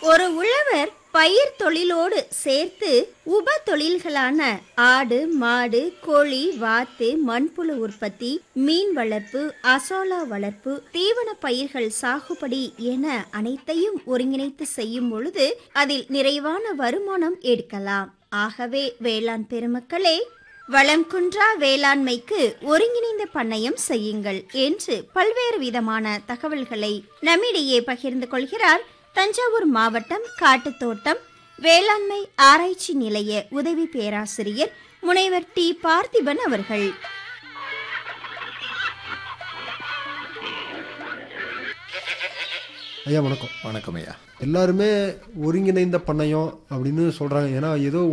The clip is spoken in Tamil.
ஒரு உழவர் பயிர் தொழிலோடு சேர்த்து உப தொழில்களான ஆடு மாடு கோழி வாத்து மண்புழு உற்பத்தி மீன் வளர்ப்பு அசோலா வளர்ப்பு தீவன பயிர்கள் சாகுபடி என அனைத்தையும் ஒருங்கிணைத்து செய்யும் பொழுது அதில் நிறைவான வருமானம் எடுக்கலாம் ஆகவே வேளாண் பெருமக்களே வளம் குன்றா வேளாண்மைக்கு ஒருங்கிணைந்த பண்ணையம் செய்யுங்கள் என்று பல்வேறு விதமான தகவல்களை நம்மிடையே பகிர்ந்து கொள்கிறார் தஞ்சாவூர் மாவட்டம் காட்டுத்தோட்டம் வேளாண்மை ஆராய்ச்சி நிலைய உதவி பேராசிரியர் முனைவர் டி பார்த்திபன் அவர்கள் ஐயா வணக்கம் வணக்கம் ஐயா எல்லாருமே ஒருங்கிணைந்த பண்ணையம் அப்படின்னு சொல்றாங்க ஏன்னா ஏதோ